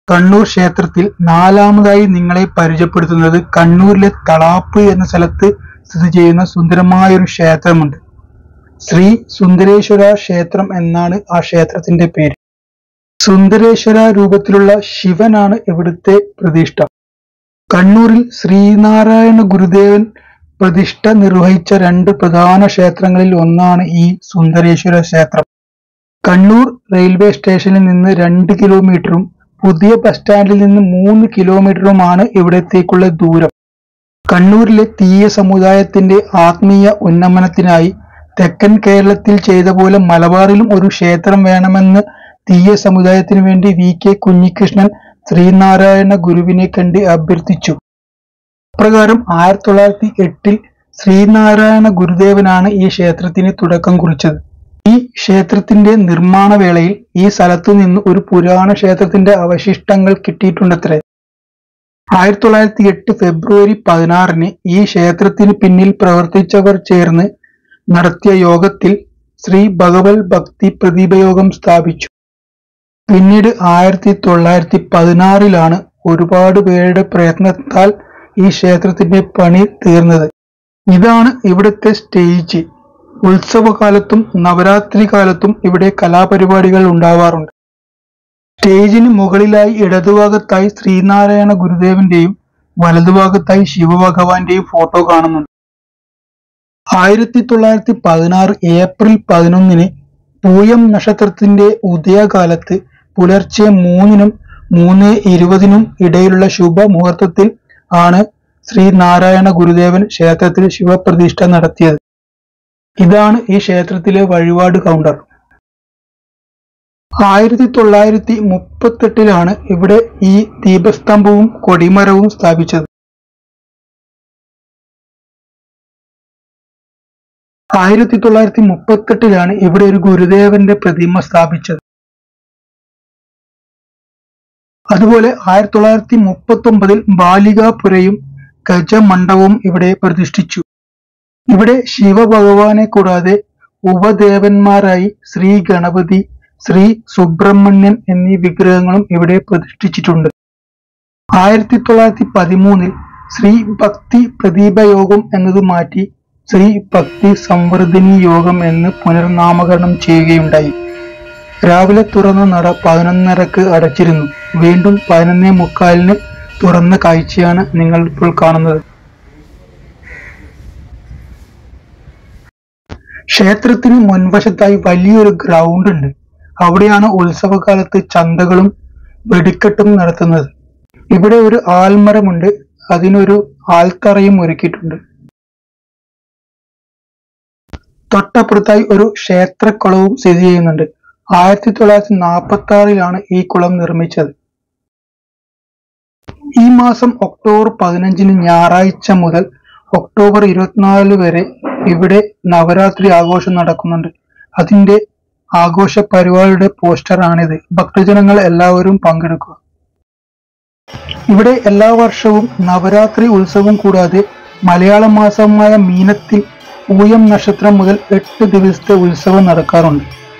കണ്ണൂർ ക്ഷേത്രത്തിൽ നാലാമതായി നിങ്ങളെ പരിചയപ്പെടുത്തുന്നത് കണ്ണൂരിലെ തളാപ്പ് എന്ന സ്ഥലത്ത് സ്ഥിതി ചെയ്യുന്ന സുന്ദരമായ ഒരു ക്ഷേത്രമുണ്ട് ശ്രീ സുന്ദരേശ്വര ക്ഷേത്രം എന്നാണ് ആ ക്ഷേത്രത്തിന്റെ പേര് സുന്ദരേശ്വര രൂപത്തിലുള്ള ശിവനാണ് ഇവിടുത്തെ പ്രതിഷ്ഠ കണ്ണൂരിൽ ശ്രീനാരായണ ഗുരുദേവൻ പ്രതിഷ്ഠ നിർവഹിച്ച രണ്ട് പ്രധാന ക്ഷേത്രങ്ങളിൽ ഒന്നാണ് ഈ സുന്ദരേശ്വര ക്ഷേത്രം കണ്ണൂർ റെയിൽവേ സ്റ്റേഷനിൽ നിന്ന് രണ്ട് കിലോമീറ്ററും പുതിയ ബസ് സ്റ്റാൻഡിൽ നിന്ന് മൂന്ന് കിലോമീറ്ററുമാണ് ഇവിടത്തേക്കുള്ള ദൂരം കണ്ണൂരിലെ തീയ സമുദായത്തിന്റെ ആത്മീയ ഉന്നമനത്തിനായി തെക്കൻ കേരളത്തിൽ ചെയ്ത പോലെ മലബാറിലും ഒരു ക്ഷേത്രം വേണമെന്ന് തീയ സമുദായത്തിനു വേണ്ടി വി കെ കുഞ്ഞികൃഷ്ണൻ ശ്രീനാരായണ ഗുരുവിനെ കണ്ട് അഭ്യർത്ഥിച്ചു അപ്രകാരം ആയിരത്തി തൊള്ളായിരത്തി എട്ടിൽ ശ്രീനാരായണ ഗുരുദേവനാണ് ഈ ക്ഷേത്രത്തിന് തുടക്കം കുറിച്ചത് ഈ ക്ഷേത്രത്തിന്റെ നിർമ്മാണ വേളയിൽ ഈ സ്ഥലത്തു നിന്ന് ഒരു പുരാണ ക്ഷേത്രത്തിന്റെ അവശിഷ്ടങ്ങൾ കിട്ടിയിട്ടുണ്ടത്രേ ആയിരത്തി തൊള്ളായിരത്തി എട്ട് ഫെബ്രുവരി പതിനാറിന് ഈ ക്ഷേത്രത്തിന് പിന്നിൽ പ്രവർത്തിച്ചവർ ചേർന്ന് നടത്തിയ യോഗത്തിൽ ശ്രീ ഭഗവത് ഭക്തി പ്രദീപയോഗം സ്ഥാപിച്ചു പിന്നീട് ആയിരത്തി തൊള്ളായിരത്തി പതിനാറിലാണ് ഒരുപാട് പേരുടെ പ്രയത്നത്താൽ ഈ ക്ഷേത്രത്തിന്റെ പണി തീർന്നത് ഇതാണ് ഇവിടുത്തെ സ്റ്റേജ് ഉത്സവകാലത്തും നവരാത്രി കാലത്തും ഇവിടെ കലാപരിപാടികൾ ഉണ്ടാവാറുണ്ട് സ്റ്റേജിന് മുകളിലായി ഇടതുഭാഗത്തായി ശ്രീനാരായണ ഗുരുദേവന്റെയും വലതുഭാഗത്തായി ശിവഭഗവാന്റെയും ഫോട്ടോ കാണുന്നുണ്ട് ആയിരത്തി തൊള്ളായിരത്തി പതിനാറ് ഏപ്രിൽ പതിനൊന്നിന് പൂയം നക്ഷത്രത്തിന്റെ ഉദയകാലത്ത് പുലർച്ചെ മൂന്നിനും മൂന്ന് ഇരുപതിനും ഇടയിലുള്ള ശുഭമുഹൂർത്തത്തിൽ ആണ് ശ്രീനാരായണ ഗുരുദേവൻ ക്ഷേത്രത്തിൽ ശിവപ്രതിഷ്ഠ നടത്തിയത് ഇതാണ് ഈ ക്ഷേത്രത്തിലെ വഴിപാട് കൗണ്ടർ ആയിരത്തി തൊള്ളായിരത്തി മുപ്പത്തെട്ടിലാണ് ഇവിടെ ഈ ദീപസ്തംഭവും കൊടിമരവും സ്ഥാപിച്ചത് ആയിരത്തി തൊള്ളായിരത്തി മുപ്പത്തെട്ടിലാണ് ഇവിടെ ഒരു ഗുരുദേവന്റെ പ്രതിമ സ്ഥാപിച്ചത് അതുപോലെ ആയിരത്തി തൊള്ളായിരത്തി മുപ്പത്തി ഒമ്പതിൽ ബാലികാപുരയും ഗജമണ്ഡപവും ഇവിടെ പ്രതിഷ്ഠിച്ചു ഇവിടെ ശിവഭഗവാനെ കൂടാതെ ഉപദേവന്മാരായി ശ്രീ ഗണപതി ശ്രീ സുബ്രഹ്മണ്യൻ എന്നീ വിഗ്രഹങ്ങളും ഇവിടെ പ്രതിഷ്ഠിച്ചിട്ടുണ്ട് ആയിരത്തി തൊള്ളായിരത്തി പതിമൂന്നിൽ ശ്രീ ഭക്തി പ്രദീപയോഗം എന്നത് മാറ്റി ശ്രീ ഭക്തി സംവർദ്ധിനി യോഗം എന്ന് പുനർനാമകരണം ചെയ്യുകയുണ്ടായി രാവിലെ തുറന്ന നട പതിനൊന്നരക്ക് അടച്ചിരുന്നു വീണ്ടും പതിനൊന്നേ മുക്കാലിന് തുറന്ന കാഴ്ചയാണ് നിങ്ങൾ ഇപ്പോൾ കാണുന്നത് ക്ഷേത്രത്തിന് മുൻവശത്തായി വലിയൊരു ഗ്രൗണ്ട് ഉണ്ട് അവിടെയാണ് ഉത്സവകാലത്ത് ചന്തകളും വെടിക്കെട്ടും നടത്തുന്നത് ഇവിടെ ഒരു ആൽമരമുണ്ട് അതിനൊരു ആൽത്തറയും ഒരുക്കിയിട്ടുണ്ട് തൊട്ടപ്പുറത്തായി ഒരു ക്ഷേത്രക്കുളവും സ്ഥിതി ചെയ്യുന്നുണ്ട് ആയിരത്തി തൊള്ളായിരത്തി നാൽപ്പത്തി ആറിലാണ് ഈ കുളം നിർമ്മിച്ചത് ഈ മാസം ഒക്ടോബർ പതിനഞ്ചിന് ഞായറാഴ്ച മുതൽ ഒക്ടോബർ ഇരുപത്തിനാല് വരെ ഇവിടെ നവരാത്രി ആഘോഷം നടക്കുന്നുണ്ട് അതിന്റെ ആഘോഷ പരിപാടിയുടെ പോസ്റ്ററാണിത് ഭക്തജനങ്ങൾ എല്ലാവരും പങ്കെടുക്കുക ഇവിടെ എല്ലാ വർഷവും നവരാത്രി ഉത്സവം കൂടാതെ മലയാള മാസമായ മീനത്തിൽ പൂയം നക്ഷത്രം മുതൽ എട്ട് ദിവസത്തെ ഉത്സവം നടക്കാറുണ്ട്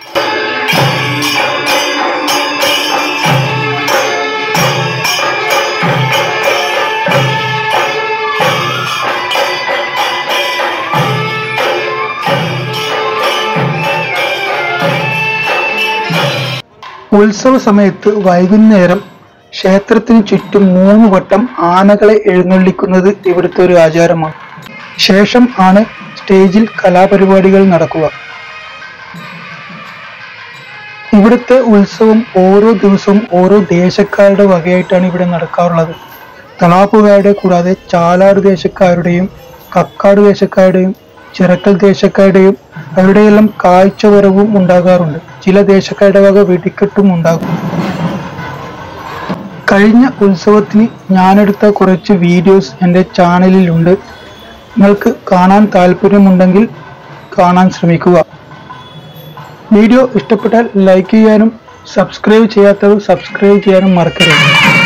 ഉത്സവ സമയത്ത് വൈകുന്നേരം ക്ഷേത്രത്തിന് ചുറ്റും മൂന്ന് വട്ടം ആനകളെ എഴുന്നള്ളിക്കുന്നത് ഇവിടുത്തെ ഒരു ആചാരമാണ് ശേഷം ആണ് സ്റ്റേജിൽ കലാപരിപാടികൾ നടക്കുക ഇവിടുത്തെ ഉത്സവം ഓരോ ദിവസവും ഓരോ ദേശക്കാരുടെ വകയായിട്ടാണ് ഇവിടെ നടക്കാറുള്ളത് തളാപ്പുകാരുടെ കൂടാതെ ചാലാട് ദേശക്കാരുടെയും കക്കാട് ദേശക്കാരുടെയും ചിറക്കൽ ദേശക്കാരുടെയും അവരുടെയെല്ലാം കാഴ്ചവരവും ഉണ്ടാകാറുണ്ട് ചില ദേശക്കാരുടെ വക വെടിക്കെട്ടും ഉണ്ടാകും കഴിഞ്ഞ ഉത്സവത്തിന് ഞാനെടുത്ത കുറച്ച് വീഡിയോസ് എൻ്റെ ചാനലിലുണ്ട് നിങ്ങൾക്ക് കാണാൻ താല്പര്യമുണ്ടെങ്കിൽ കാണാൻ ശ്രമിക്കുക വീഡിയോ ഇഷ്ടപ്പെട്ടാൽ ലൈക്ക് ചെയ്യാനും സബ്സ്ക്രൈബ് ചെയ്യാത്തവർ സബ്സ്ക്രൈബ് ചെയ്യാനും മറക്കരുത്